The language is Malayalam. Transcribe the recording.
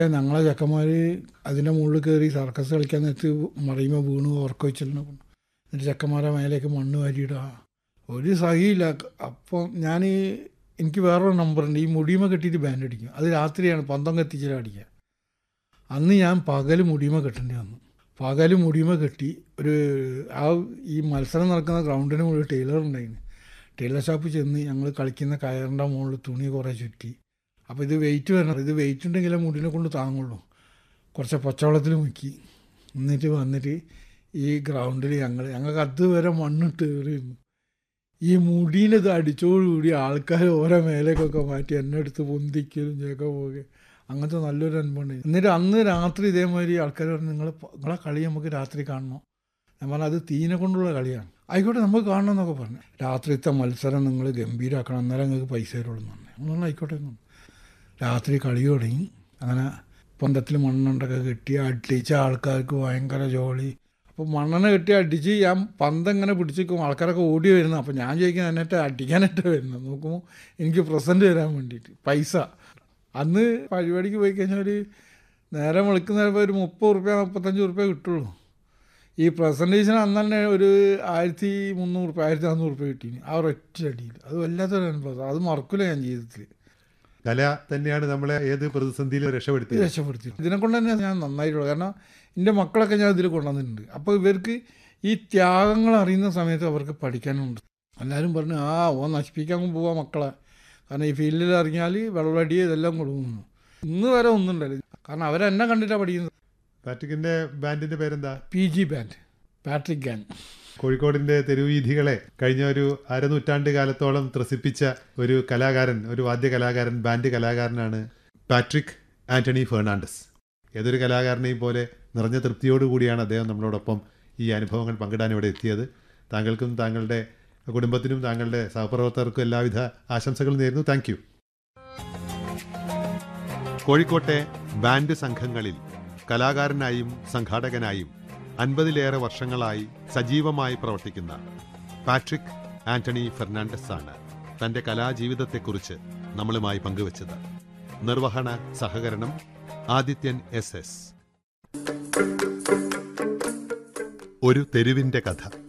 ഞങ്ങളെ ചെക്കന്മാർ അതിൻ്റെ മുകളിൽ കയറി സർക്കസ് കളിക്കാൻ നേരത്ത് മറിയുമ്പോൾ വീണ് ഉറക്കം വെച്ചിട്ടുണ്ട് എന്നിട്ട് ചെക്കന്മാരെ മേലേക്ക് മണ്ണ് വാരിയിടുക ഒരു സഹിയില്ല അപ്പം ഞാൻ എനിക്ക് വേറൊരു നമ്പറുണ്ട് ഈ മുടിയുമ കെട്ടിയിട്ട് ബാൻഡ് അടിക്കും അത് രാത്രിയാണ് പന്തം കത്തിച്ചിട്ട് അടിക്കുക അന്ന് ഞാൻ പകൽ മുടിയുമ കെട്ടേണ്ടി വന്നു പകൽ മുടിയുമ കെട്ടി ഒരു ആ ഈ മത്സരം നടക്കുന്ന ഗ്രൗണ്ടിന് മുകളിൽ ടൈലർ ഉണ്ടായിരുന്നു ടൈലർ ഷോപ്പിൽ ചെന്ന് ഞങ്ങൾ കളിക്കുന്ന കയറിൻ്റെ മുകളിൽ തുണി കുറേ ചുറ്റി അപ്പോൾ ഇത് വെയിറ്റ് വരണം ഇത് വെയിറ്റ് ഉണ്ടെങ്കിലേ മുടിനെ കൊണ്ട് താങ്ങുള്ളൂ കുറച്ച് പച്ചവെള്ളത്തിൽ മുക്കി എന്നിട്ട് വന്നിട്ട് ഈ ഗ്രൗണ്ടിൽ ഞങ്ങൾ ഞങ്ങൾക്ക് അതുവരെ മണ്ണിട്ട് കയറിയിരുന്നു ഈ മുടീനത് അടിച്ചോടുകൂടി ആൾക്കാർ ഓരോ മേലേക്കൊക്കെ മാറ്റി എന്നെ എടുത്ത് പൊന്തിക്കലും ചേക്ക പോകുക അങ്ങനത്തെ നല്ലൊരു അനുഭവം എന്നിട്ട് അന്ന് രാത്രി ഇതേമാതിരി ആൾക്കാർ പറഞ്ഞു നിങ്ങൾ നിങ്ങളെ കളി നമുക്ക് രാത്രി കാണണം ഞാൻ പറഞ്ഞു അത് തീനെ കൊണ്ടുള്ള കളിയാണ് ആയിക്കോട്ടെ നമുക്ക് കാണണം എന്നൊക്കെ പറഞ്ഞു രാത്രിത്തെ മത്സരം നിങ്ങൾ ഗംഭീരമാക്കണം അന്നേരം നിങ്ങൾക്ക് പൈസ തരുള്ളൂ എന്ന് പറഞ്ഞു നമ്മൾ പറഞ്ഞു ആയിക്കോട്ടെ എന്ന് പറഞ്ഞു രാത്രി കളി തുടങ്ങി അങ്ങനെ പൊന്തത്തിൽ മണ്ണുണ്ടൊക്കെ കെട്ടി അടിച്ച ആൾക്കാർക്ക് ഭയങ്കര ജോളി അപ്പോൾ മണ്ണെണ്ണ കെട്ടി അടിച്ച് ഞാൻ പന്തങ്ങനെ പിടിച്ചിരിക്കും ആൾക്കാരൊക്കെ ഓടി വരുന്നു അപ്പോൾ ഞാൻ ചോദിക്കുന്നത് എന്നിട്ട് അടിക്കാനായിട്ട് വരുന്നത് നോക്കുമ്പോൾ എനിക്ക് പ്രസൻറ്റ് തരാൻ വേണ്ടിയിട്ട് പൈസ അന്ന് പരിപാടിക്ക് പോയി കഴിഞ്ഞാൽ ഒരു നേരം വെളുക്കുന്നേരപ്പോൾ ഒരു മുപ്പത് റുപ്യ മുപ്പത്തഞ്ച് റുപ്യ കിട്ടുള്ളൂ ഈ പ്രസൻറ്റേഷൻ അന്ന് തന്നെ ഒരു ആയിരത്തി മുന്നൂറ് റുപ്യ ആയിരത്തി നാനൂറ് റുപ്യ കിട്ടി ആ ഒരൊറ്റ അടിയിൽ അത് വല്ലാത്തൊരു അനുഭവം അത് മറക്കില്ല ഞാൻ ജീവിതത്തിൽ കല തന്നെയാണ് നമ്മളെ ഏത് പ്രതിസന്ധിയിലും രക്ഷപ്പെടുത്തിയത് രക്ഷപ്പെടുത്തി ഇതിനെ കൊണ്ട് തന്നെ ഞാൻ നന്നായിട്ടുള്ളൂ കാരണം എൻ്റെ മക്കളൊക്കെ ഞാൻ ഇതിൽ കൊണ്ടുവന്നിട്ടുണ്ട് അപ്പോൾ ഇവർക്ക് ഈ ത്യാഗങ്ങൾ അറിയുന്ന സമയത്ത് അവർക്ക് പഠിക്കാനുണ്ട് എല്ലാവരും പറഞ്ഞു ആ ഓ നശിപ്പിക്കാൻ പോവാ മക്കളെ കാരണം ഈ ഫീൽഡിൽ ഇറങ്ങിയാൽ വെള്ളമടി ഇതെല്ലാം കൊടുക്കുന്നു ഇന്ന് വരെ ഒന്നുണ്ടല്ലോ കാരണം അവരെന്നെ കണ്ടിട്ടാണ് പഠിക്കുന്നത് പാട്രിക്കിന്റെ ബാൻഡിന്റെ പേരെന്താ പി ജി ബാൻഡ് പാട്രിക് ഗാൻ കോഴിക്കോടിന്റെ തെരുവീഥികളെ കഴിഞ്ഞ ഒരു അരനൂറ്റാണ്ട് കാലത്തോളം ത്രസിപ്പിച്ച ഒരു കലാകാരൻ ഒരു വാദ്യ കലാകാരൻ ബാൻഡ് കലാകാരനാണ് പാട്രിക് ആന്റണി ഫെർണാണ്ടസ് ഏതൊരു കലാകാരനെയും പോലെ നിറഞ്ഞ തൃപ്തിയോടുകൂടിയാണ് അദ്ദേഹം നമ്മളോടൊപ്പം ഈ അനുഭവങ്ങൾ പങ്കിടാൻ ഇവിടെ എത്തിയത് താങ്കൾക്കും താങ്കളുടെ കുടുംബത്തിനും താങ്കളുടെ സഹപ്രവർത്തകർക്കും എല്ലാവിധ ആശംസകളും നേരുന്നു താങ്ക് യു കോഴിക്കോട്ടെ ബാൻഡ് സംഘങ്ങളിൽ കലാകാരനായും സംഘാടകനായും അൻപതിലേറെ വർഷങ്ങളായി സജീവമായി പ്രവർത്തിക്കുന്ന പാട്രിക് ആന്റണി ഫെർണാണ്ടസ് ആണ് തന്റെ കലാജീവിതത്തെക്കുറിച്ച് നമ്മളുമായി പങ്കുവച്ചത് നിർവഹണ സഹകരണം ആദിത്യൻ എസ് എസ് ഒരു തെരുവിന്റെ കഥ